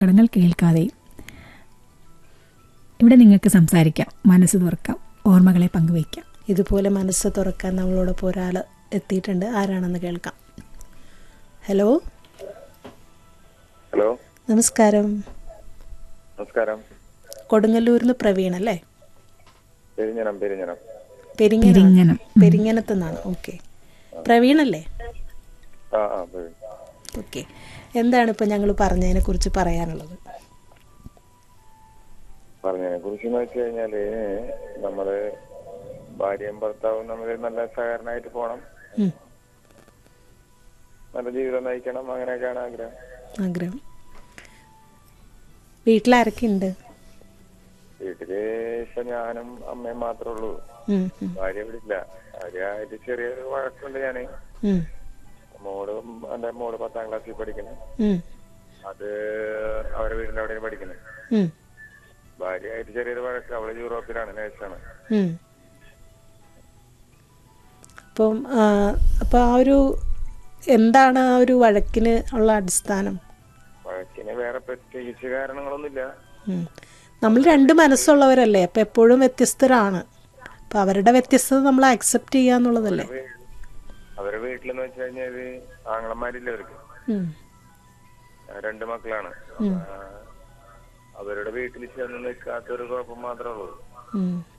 കടങ്ങൾ കേൾക്കാതെയും ഇവിടെ നിങ്ങൾക്ക് സംസാരിക്കാം മനസ്സ് തുറക്കാം ഓർമ്മകളെ പങ്കുവയ്ക്കാം ഇതുപോലെ മനസ്സ് തുറക്കാൻ നമ്മളോടൊപ്പം ഒരാൾ എത്തിയിട്ടുണ്ട് ആരാണെന്ന് കേൾക്കാം ഹലോ ഹലോ നമസ്കാരം നമസ്കാരം കൊടുങ്ങല്ലൂരിൽ നിന്ന് പ്രവീൺ അല്ലേ പെരിഞ്ഞനം പെരിഞ്ഞനം പെരിങ്ങന പെരിങ്ങനം. പെരിങ്ങനത്ത് നിന്നാണ് ഓക്കെ പ്രവീൺ അല്ലേ ആ ആ പെരി- ഓക്കെ എന്താണ് ഇപ്പം ഞങ്ങൾ പറഞ്ഞതിനെ കുറിച്ച് പറയാനുള്ളത് പറഞ്ഞതിനെ കുറിച്ച് എന്ന് വെച്ച് കഴിഞ്ഞാല് നമ്മള് ഭാര്യയും ഭർത്താവും തമ്മിൽ നല്ല സഹകരണമായിട്ട് പോണം ഉം, നല്ല ജീവിതം നയിക്കണം അങ്ങനെയൊക്കെയാണ് ആഗ്രഹം ആഗ്രഹം വീട്ടിലാരൊക്കെ ഉണ്ട് വീട്ടില് ഇപ്പൊ ഞാനും അമ്മയും മാത്രമേ ഉള്ളൂ ഉം, ഉം, ഭാര്യ വിടില്ല ഭാര്യ ആയിട്ട് ചെറിയൊരു വഴക്കുണ്ട് ഞാന് ഉം, മോള് എന്റെ മോള് പത്താം ക്ലാസ്സിൽ പഠിക്കുന്നു ഉം, അത് അവരെ വീടിന്റെ അവിടെയാണ് പഠിക്കുന്നത് ഉം, ഭാര്യയായിട്ട് ചെറിയൊരു വഴക്ക് അവള് യൂറോപ്പിലാണ് നേഴ്സാണ് ഉം. അപ്പം ആ, അപ്പം ആ ഒരു എന്താണ് ആ ഒരു വഴക്കിന് ഉള്ള അടിസ്ഥാനം വഴക്കിന് വേറെ പ്രത്യേകിച്ച് കാരണങ്ങളൊന്നുമില്ല ഉം. നമ്മൾ രണ്ട് മനസ്സുള്ളവരല്ലേ അപ്പം എപ്പോഴും വ്യത്യസ്തരാണ് അപ്പം അവരുടെ വ്യത്യസ്തത നമ്മൾ അക്സെപ്റ്റ് ചെയ്യുക എന്നുള്ളതല്ലേ അവരെ വീട്ടിലെന്ന് വെച്ച് കഴിഞ്ഞാല് ആങ്ങളമാരില്ല അവർക്ക് ഉം. ആ, രണ്ട് മക്കളാണ് ഉം. ആ, അവരുടെ വീട്ടിൽ ചെന്ന് നിൽക്കാത്തൊരു കുഴപ്പം മാത്രമേ ഉള്ളൂ ഉം.